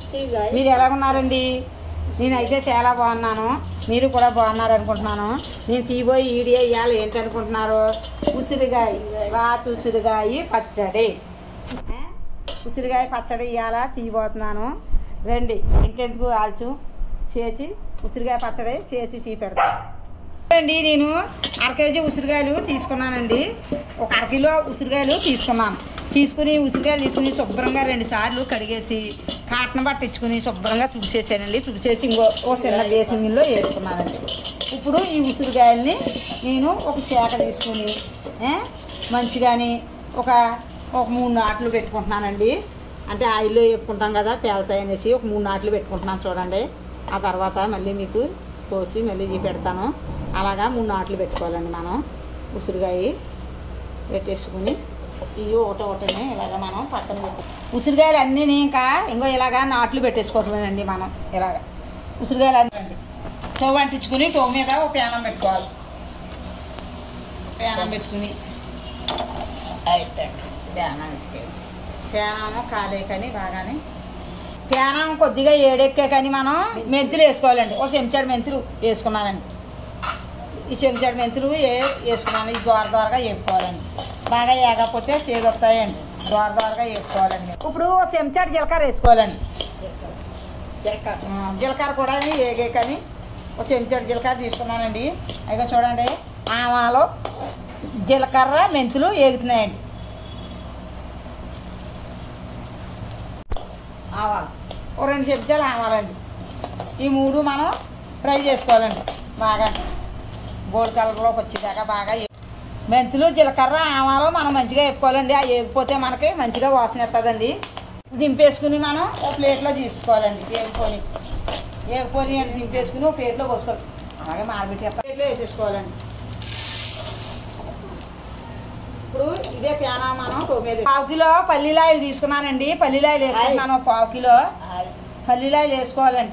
మీరు ఎలా ఉన్నారండి నేనైతే చాలా బాగున్నాను మీరు కూడా బాగున్నారు అనుకుంటున్నాను నేను తీబోయి ఈడియో ఇవ్వాలి ఏంటనుకుంటున్నారు ఉసిరిగాయ రాతి ఉసిరిగాయ పచ్చడి ఏ? ఉసిరిగాయ పచ్చడి ఇవ్వాలా తీయబోతున్నాను రండి ఇంకెందుకు ఆల్చు చేసి ఉసిరిగాయ పచ్చడి చేసి తీ పెడతాను అండి నేను అర కేజీ ఉసిరికాయలు తీసుకున్నానండి ఒక అర కిలో ఉసిరికాయలు తీసుకున్నాను తీసుకుని ఉసిరికాయలు తీసుకుని శుభ్రంగా రెండు సార్లు కడిగేసి కాటన్ పట్టించుకుని శుభ్రంగా తుడిచేసానండి తుడిచేసి ఇంకో ఓ చిన్న బేసింగిల్లో వేసుకున్నానండి ఇప్పుడు ఈ ఉసిరికాయల్ని నేను ఒక శాఖ తీసుకుని ఏ, మంచిగాని ఒక ఒక మూడు నాట్లు పెట్టుకుంటున్నానండి అంటే ఆయిల్లో వేపుకుంటాం కదా పేలుతాయి అనేసి ఒక మూడు నాట్లు పెట్టుకుంటున్నాను చూడండి ఆ తర్వాత మళ్ళీ మీకు కోసి మళ్ళీ ఇవి పెడతాను అలాగా మూడు నాట్లు పెట్టుకోవాలండి మనం ఉసిరికాయ పెట్టేసుకుని ఇవి ఒకటి ఒకటిని ఇలాగ మనం పక్కన పెట్టు ఉసిరికాయలు అన్నీ ఇంకా ఇంకో ఇలాగా నాట్లు పెట్టేసుకోవటమేనండి మనం ఇలాగ ఉసిరికాయలు అన్నీ అండి స్టవ్ అంటించుకుని స్టవ్ మీద ఒక ప్యానం పెట్టుకోవాలి ప్యానం పెట్టుకుని అయిపోయింది ప్యానం పెట్టుకోవాలి ప్యానం కాలే కానీ బాగానే ప్యానం కొద్దిగా ఏడెక్కే కానీ మనం మెంతులు వేసుకోవాలండి ఒక చెంచాడు మెంతులు వేసుకున్నానండి ఈ చెంచాడు మెంతులు ఏ వేసుకున్నాను ఈ దోర దోరగా వేపుకోవాలండి బాగా ఏగకపోతే చేదొస్తాయండి దోర దోరగా వేపుకోవాలండి ఇప్పుడు ఒక చెంచాడు జీలకర్ర వేసుకోవాలండి ఆ, జీలకర్ర కూడా ఏగే కానీ ఒక చెంచాడు జీలకర్ర తీసుకున్నానండి అయితే చూడండి ఆవాలు జీలకర్ర మెంతులు ఏగుతున్నాయండి ఆవాలు ఓ రెండు చెంచాలు ఆవాలండి ఈ మూడు మనం ఫ్రై చేసుకోవాలండి బాగా గోల్డ్ కలర్లోకి వచ్చేదాకా బాగా ఏ- మెంతులు జీలకర్ర ఆవాలు మనం మంచిగా వేపుకోవాలండి ఆ వేగిపోతే మనకి మంచిగా వాసన వస్తుందండి దింపేసుకుని మనం ఒక ప్లేట్లో తీసుకోవాలండి వేపుకొని వేపుకొని అంటే దింపేసుకుని ఒక ప్లేట్లో పోసుకోవాలి అలాగే మాడబెట్టి ప్లేట్లో వేసేసుకోవాలండి ఇప్పుడు ఇదే ప్యానా మనం స్టవ్ మీద పావు కిలో పల్లీలాయలు తీసుకున్నానండి పల్లీలాయలు వేసుకున్నాను ఒక పావు కిలో పల్లీలాయలు వేసుకోవాలండి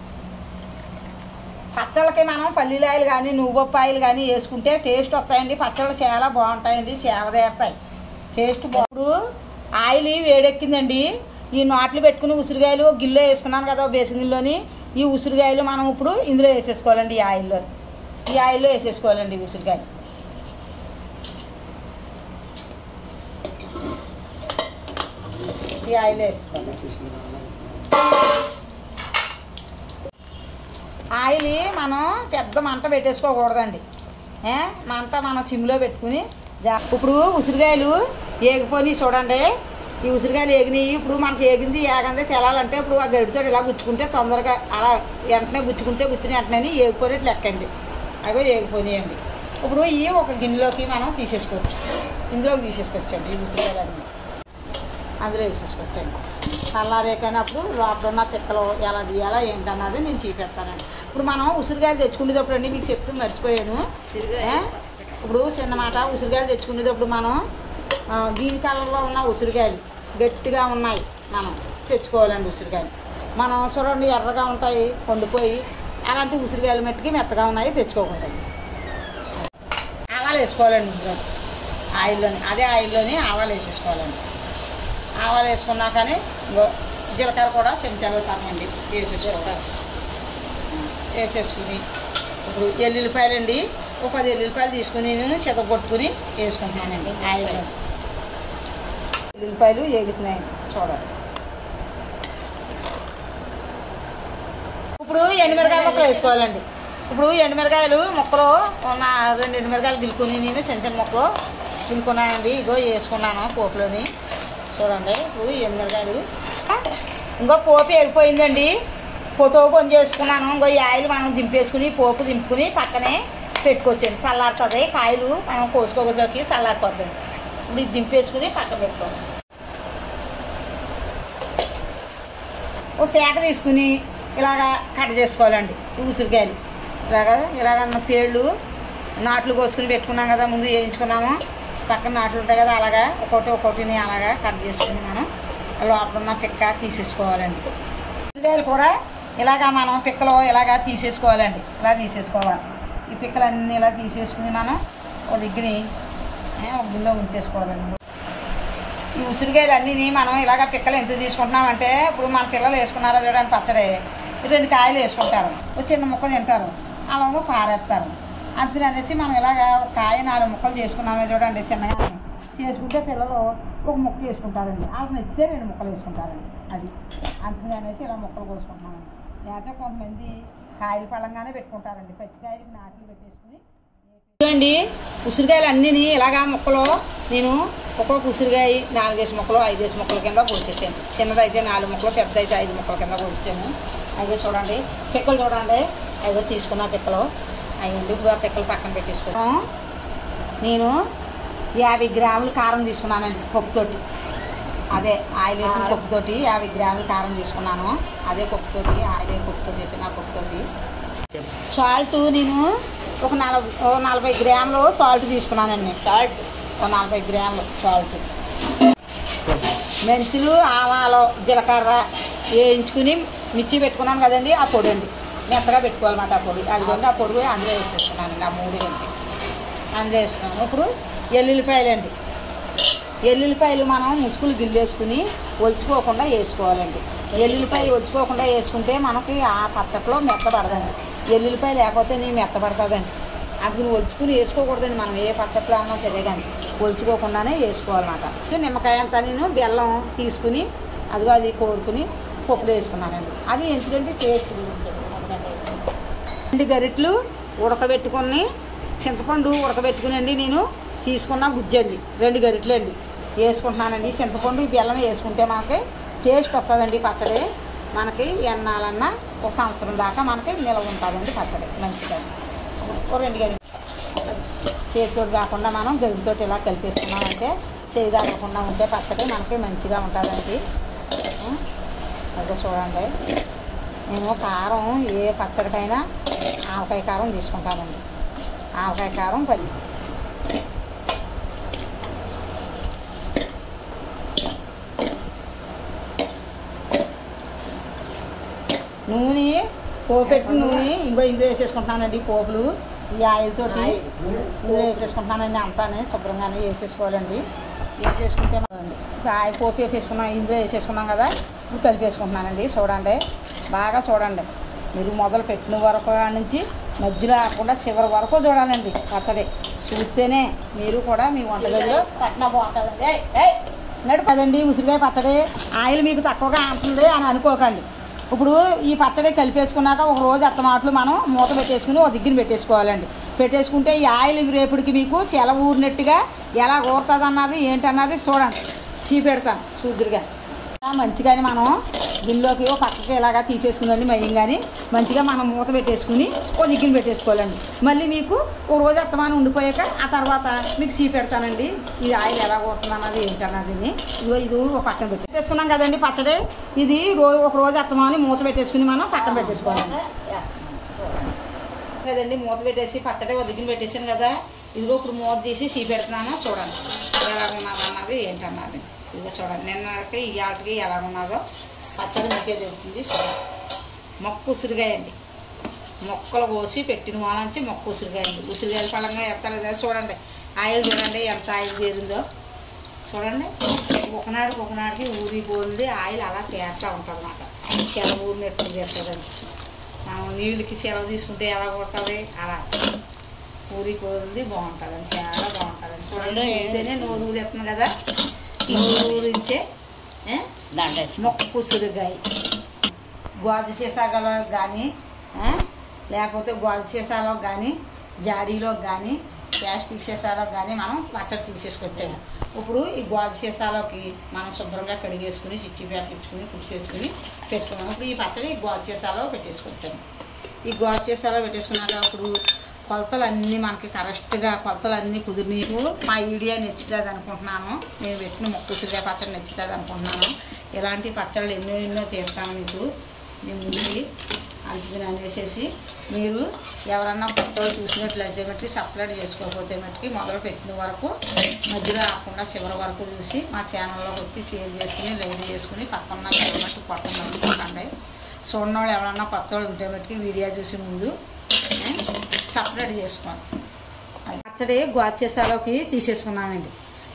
పచ్చళ్ళకి మనం పల్లీలాయలు కానీ నువ్వొప్పాయలు కానీ వేసుకుంటే టేస్ట్ వస్తాయండి పచ్చళ్ళు చాలా బాగుంటాయండి సేవదేస్తాయి టేస్ట్ బాగుడు ఆయిల్ వేడెక్కిందండి ఈ నాట్లు పెట్టుకుని ఉసిరికాయలు గిన్నెలో వేసుకున్నాను కదా బేసిన్ గిన్నెలోని ఈ ఉసిరికాయలు మనం ఇప్పుడు ఇందులో వేసేసుకోవాలండి ఈ ఆయిల్లో ఈ ఆయిల్లో వేసేసుకోవాలండి ఈ ఉసిరికాయలు ఈ ఆయిల్ వేసుకోవాలి ఆయిల్ మనం పెద్ద మంట పెట్టేసుకోకూడదండి ఏ మంట మనం సిమ్లో పెట్టుకుని జా- ఇప్పుడు ఉసిరికాయలు ఏగిపోయి చూడండి ఈ ఉసిరికాయలు ఏగినాయి ఇప్పుడు మనకి ఏగింది ఏగంది తెలాలంటే ఇప్పుడు ఆ గడితో ఇలా గుచ్చుకుంటే తొందరగా అలా వెంటనే గుచ్చుకుంటే గుచ్చిన వెంటనే ఏగిపోయినట్టు లెక్కండి అగో ఏగిపోయినాయండి ఇప్పుడు ఇవి ఒక గిన్నెలోకి మనం తీసేసుకోవచ్చు ఇందులోకి తీసేసుకోవచ్చండి ఈ ఉసిరికాయలన్నీ అందులో వేసేసుకోవచ్చండి చల్లారేకైనప్పుడు లోపల ఉన్న పిక్కలు ఎలా తీయాలా ఏంటన్నది నేను చూపెడతానండి ఇప్పుడు మనం ఉసిరికాయలు తెచ్చుకునేటప్పుడు అండి మీకు చెప్తూ మర్చిపోయాను ఏ? ఇప్పుడు చిన్న మాట ఉసిరికాయలు తెచ్చుకునేటప్పుడు మనం ఆ, గ్రీన్ కలర్లో ఉన్న ఉసిరికాయలు గట్టిగా ఉన్నాయి మనం తెచ్చుకోవాలండి ఉసిరికాయలు మనం చూడండి ఎర్రగా ఉంటాయి పండిపోయి అలాంటి ఉసిరికాయలు మట్టుకి మెత్తగా ఉన్నాయి తెచ్చుకోకూడదు ఆవాలు వేసుకోవాలండి ఇందులో ఆయిల్లోని అదే ఆయిల్లోని ఆవాలు వేసేసుకోవాలండి ఆవాలు వేసుకున్నాకనే ఇంకో జీలకర్ర కూడా చెంచాలో సగమండి వేసేసుకోవాలి వేసేసుకుని ఇప్పుడు ఎల్లుల్లిపాయలు అండి ఒక పది ఎల్లుల్లిపాయలు తీసుకుని నేను చెదగొట్టుకుని వేసుకుంటున్నానండి ఆయిల్లో ఎల్లుల్లిపాయలు ఏగుతున్నాయండి చూడాలి ఇప్పుడు ఎండుమిరకాయ ముక్కలు వేసుకోవాలండి ఇప్పుడు ఎండుమిరకాయలు ముక్కలు ఉన్న రెండు ఎండుమిరకాయలు గిలుకుని నేను చిన్న చిన్న ముక్కలు గిలుకున్నానండి ఇగో వేసుకున్నాను పోపులోని చూడండి ఇప్పుడు ఎండుమిరకాయలు ఇంకో పోపు వెళ్ళిపోయిందండి ఫోటో కొని చేసుకున్నాను ఇంకో ఈ ఆయిల్ మనం దింపేసుకుని పోపు దింపుకుని పక్కనే పెట్టుకోవచ్చండి చల్లారుతుంది కాయలు మనం కోసుకోగలకి చల్లారిపోతుంది ఇప్పుడు ఇది దింపేసుకుని పక్కన పెట్టుకోవాలి ఓ శాఖ తీసుకుని ఇలాగా కట్ చేసుకోవాలండి ఈ ఉసిరికాయలు ఇలాగా ఇలాగ పేళ్ళు నాట్లు కోసుకుని పెట్టుకున్నాం కదా ముందు వేయించుకున్నాము పక్కన నాట్లు ఉంటాయి కదా అలాగా ఒక్కొక్కటి ఒక్కొక్కటిని అలాగా కట్ చేసుకుని మనం లోపల ఉన్న పిక్క తీసేసుకోవాలండి ఉసిరికాయలు కూడా ఇలాగా మనం పిక్కలు ఇలాగా తీసేసుకోవాలండి ఇలా తీసేసుకోవాలి ఈ పిక్కలన్నీ ఇలా తీసేసుకుని మనం ఒక దగ్గర ఒక గిన్నెలో ఉంచేసుకోవాలండి ఈ ఉసిరికాయలు అన్నీ మనం ఇలాగ పిక్కలు ఎంత తీసుకుంటున్నామంటే ఇప్పుడు మన పిల్లలు వేసుకున్నారా చూడండి పచ్చడి రెండు కాయలు వేసుకుంటారు ఒక చిన్న ముక్క తింటారు అలాగో పారేస్తారు అందుకని అనేసి మనం ఇలాగ ఒక కాయ నాలుగు ముక్కలు చేసుకున్నామే చూడండి చిన్నగా చేసుకుంటే పిల్లలు ఒక ముక్క వేసుకుంటారండి వాళ్ళకి నచ్చితే రెండు ముక్కలు వేసుకుంటారండి అది అందుకని అనేసి ఇలా ముక్కలు కోసుకుంటున్నామండి లేకపోతే కొంతమంది కాయలు పళ్ళంగానే పెట్టుకుంటారండి పచ్చికాయలు నాట్లు పెట్టేసుకుని చూడండి ఉసిరికాయలు అన్నీ ఇలాగా ముక్కలు నేను ఒక్కొక్క ఉసిరికాయ నాలుగేసి ముక్కలు ఐదేసి ముక్కల కింద కోసేసాను చిన్నదైతే నాలుగు ముక్కలు పెద్ద అయితే ఐదు ముక్కల కింద కోసాను అదే చూడండి పిక్కలు చూడండి అవి తీసుకున్న పిక్కలు అవి ఎందుకు ఆ పిక్కలు పక్కన పెట్టేసుకున్నాను నేను యాభై గ్రాములు కారం తీసుకున్నానండి పప్పుతోటి అదే ఆయిల్ వేసిన పప్పుతోటి యాభై గ్రాములు కారం తీసుకున్నాను అదే పప్పుతోటి ఆయిల్ పప్పుతోటి వేసిన పప్పుతోటి సాల్ట్ నేను ఒక నలభై ఓ నలభై గ్రాములు సాల్ట్ తీసుకున్నానండి సాల్ట్ ఒక నలభై గ్రాములు సాల్ట్ మెంతులు ఆవాలు జీలకర్ర వేయించుకుని మిర్చి పెట్టుకున్నాను కదండి ఆ పొడి అండి మెత్తగా పెట్టుకోవాలన్నమాట ఆ పొడి అదిగోండి ఆ పొడి అందులో వేసేసుకున్నానండి ఆ మూడు గంటలు అందులో వేసుకున్నాను ఇప్పుడు ఎల్లుల్లిపాయలండి ఎల్లుల్లిపాయలు మనం ముసుగులు గిల్లేసుకుని ఒలుచుకోకుండా వేసుకోవాలండి ఎల్లుల్లిపాయ ఒలుచుకోకుండా వేసుకుంటే మనకి ఆ పచ్చట్లో మెత్తపడదండి ఎల్లుల్లిపాయ లేకపోతే నీ మెత్తపడుతుందండి అందుకని ఒలుచుకుని వేసుకోకూడదండి మనం ఏ పచ్చట్లో అన్నా సరే కానీ ఒలుచుకోకుండానే వేసుకోవాలన్నమాట నిమ్మకాయ అంతా నేను బెల్లం తీసుకుని అదిగో అది కోరుకుని పప్పులో వేసుకున్నానండి అది ఎందుకంటే టేస్ట్ రెండు గరిట్లు ఉడకబెట్టుకుని చింతపండు ఉడకబెట్టుకునండి నేను తీసుకున్న గుజ్జండి రెండు గరిటలు అండి వేసుకుంటున్నానండి చింతపండు ఈ బెల్లం వేసుకుంటే మనకి టేస్ట్ వస్తుందండి పచ్చడి మనకి ఎన్నాలన్నా ఒక సంవత్సరం దాకా మనకి నిలవ ఉంటుందండి పచ్చడి మంచిగా ఓ రెండు గరి చేతితో కాకుండా మనం గరిటితో ఇలా కలిపేసుకున్నామంటే చేయి తాగకుండా ఉంటే పచ్చడి మనకి మంచిగా ఉంటుందండి ఆ, అదే చూడండి నేను కారం ఏ పచ్చడికైనా ఆవకాయ కారం తీసుకుంటానండి ఆవకాయ కారం పది నూనె పోపెట్టి నూనె ఇంకో ఇందులో వేసేసుకుంటానండి పోపులు ఈ ఆయిల్ తోటి ఇందులో వేసేసుకుంటానండి అంతానే శుభ్రంగానే వేసేసుకోవాలండి వేసేసుకుంటే మనకి ఇప్పుడు ఆయిల్ పోపు వేసేసుకున్నాం ఇందులో వేసేసుకున్నాం కదా ఇప్పుడు కలిపేసుకుంటున్నానండి చూడండి బాగా చూడండి మీరు మొదలు పెట్టిన వరకు నుంచి మధ్యలో ఆకుండా చివరి వరకు చూడాలండి పచ్చడి చూస్తేనే మీరు కూడా మీ వంటగదిలో పట్టిన బాగుంటుందండి ఏయ్, ఏయ్, నడు కదండి ఉసిరికాయ పచ్చడి ఆయిల్ మీకు తక్కువగా అంటుంది అని అనుకోకండి ఇప్పుడు ఈ పచ్చడి కలిపేసుకున్నాక ఒక రోజు అత్తమాటలు మనం మూత పెట్టేసుకుని ఒక దగ్గర పెట్టేసుకోవాలండి పెట్టేసుకుంటే ఈ ఆయిల్ రేపుడికి మీకు చెల ఊరినట్టుగా ఎలా ఊరుతుంది అన్నది ఏంటన్నది చూడండి చీపెడతాను చూద్దురుగా మంచిగాని మనం గిల్లోకి ఓ పక్కకి ఇలాగా తీసేసుకునండి మయ్యం కానీ మంచిగా మనం మూత పెట్టేసుకుని ఓ దగ్గర పెట్టేసుకోవాలండి మళ్ళీ మీకు ఓ రోజు అత్తమానం ఉండిపోయాక ఆ తర్వాత మీకు చీ పెడతానండి ఇది ఆయిల్ ఎలా కొడుతుంది అన్నది ఏంటన్నది ఇదిగో ఇది ఒక పక్కన పెట్టి పెట్టేసుకున్నాం కదండి పచ్చడి ఇది రోజు ఒక రోజు అత్తమాని మూత పెట్టేసుకుని మనం పక్కన పెట్టేసుకోవాలి కదండి మూత పెట్టేసి పచ్చడి ఒక దగ్గర పెట్టేసాను కదా ఇదిగో ఇప్పుడు మూత తీసి చీ పెడుతున్నాను చూడండి ఎలా ఉన్నది అన్నది ఏంటన్నది ఇదిగో చూడండి నిన్నకి ఇవాళకి ఎలా ఉన్నదో పచ్చడి మీకే తెలుస్తుంది చూడండి మొక్క ఉసిరికాయ అండి మొక్కలు కోసి పెట్టిన వాళ్ళంచి మొక్క ఉసిరికాయ అండి ఉసిరికాయల పళ్ళంగా ఎత్తాలి కదా చూడండి ఆయిల్ చూడండి ఎంత ఆయిల్ చేరిందో చూడండి ఒకనాడికి ఒకనాడికి ఊరి పోయింది ఆయిల్ అలా తేటా ఉంటుంది అన్నమాట సెలవు ఊరినట్టు చేస్తుందండి మనం నీళ్ళకి సెలవు తీసుకుంటే ఎలా కొడుతుంది అలా ఊరి పోయింది బాగుంటుందండి చాలా బాగుంటుందండి చూడండి అయితేనే నోరు ఊరెత్తుంది కదా నోరు ఊరించే ఏ? మొక్క ఉసిరికాయ గాజు సీసాలో కానీ లేకపోతే గాజు సీసాలో కానీ జాడీలో కానీ ప్లాస్టిక్ సీసాలో కానీ మనం పచ్చడి తీసేసుకొచ్చాము ఇప్పుడు ఈ గాజు సీసాలోకి మనం శుభ్రంగా కడిగేసుకుని చిట్టి పెట్టించుకుని తుడిచేసుకుని పెట్టుకున్నాం ఇప్పుడు ఈ పచ్చడి ఈ గాజు సీసాలో పెట్టేసుకొచ్చాము ఈ గాజు సీసాలో పెట్టేసుకున్నాక ఇప్పుడు కొలతలు అన్నీ మనకి కరెక్ట్గా కొలతలు అన్నీ కుదిరినీకు మా వీడియో నచ్చుతుంది అనుకుంటున్నాను నేను పెట్టిన మొక్కుసిరిగా పచ్చడి నచ్చుతుంది అనుకుంటున్నాను ఇలాంటి పచ్చళ్ళు ఎన్నో ఎన్నో తీరుతాను మీకు నేను ముందు అందుకని అనేసేసి మీరు ఎవరన్నా కొత్త చూసినట్లయితే మట్టుకి సపరేట్ చేసుకోకపోతే మట్టుకి మొదలు పెట్టిన వరకు మధ్యలో ఆకుండా చివరి వరకు చూసి మా ఛానల్లోకి వచ్చి షేర్ చేసుకుని లైక్ చేసుకుని పక్కన మట్టి కొత్త మంది చూడండి చూడని వాళ్ళు ఎవరన్నా కొత్త వాళ్ళు ఉంటే మట్టుకి వీడియో చూసి ముందు సపరేట్ చేసుకోండి పచ్చడి గోచేసాలోకి తీసేసుకున్నామండి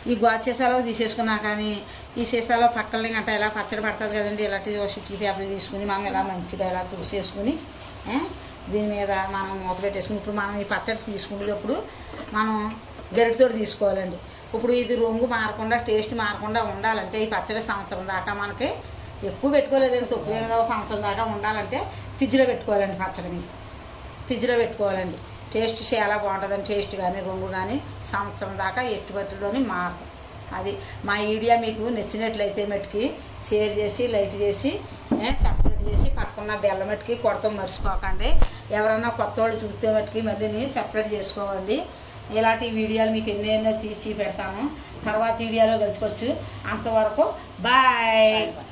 ఈ గోచ సీసాలో తీసేసుకున్నా కానీ ఈ సీసాలో పక్కన గంట ఇలా పచ్చడి పడుతుంది కదండి ఇలాంటి షిట్టి పేపర్ తీసుకుని మనం ఇలా మంచిగా ఇలా తుడిసేసుకుని ఏ, దీని మీద మనం మూత పెట్టేసుకుని ఇప్పుడు మనం ఈ పచ్చడి తీసుకునేటప్పుడు మనం గరిటతో తీసుకోవాలండి ఇప్పుడు ఇది రొంగు మారకుండా టేస్ట్ మారకుండా ఉండాలంటే ఈ పచ్చడి సంవత్సరం దాకా మనకి ఎక్కువ పెట్టుకోలేదండి తక్కువ కదా సంవత్సరం దాకా ఉండాలంటే ఫ్రిడ్జ్లో పెట్టుకోవాలండి పచ్చడి మీరు ఫ్రిడ్జ్లో పెట్టుకోవాలండి టేస్ట్ చాలా బాగుంటుందండి టేస్ట్ కానీ రొంగు కానీ సంవత్సరం దాకా ఎట్టు పట్టులోని మారదు అది మా ఐడియా మీకు నచ్చినట్లయితే మట్టుకి షేర్ చేసి లైక్ చేసి ఏ, సపరేట్ చేసి పక్కన బెల్లం మట్టుకి కొడతాం మర్చిపోకండి ఎవరన్నా కొత్త వాళ్ళు చూస్తే మట్టుకి మళ్ళీ సపరేట్ చేసుకోవండి ఇలాంటి వీడియోలు మీకు ఎన్నో ఎన్నో తీసి పెడతాము తర్వాత వీడియోలో కలుసుకోవచ్చు అంతవరకు బాయ్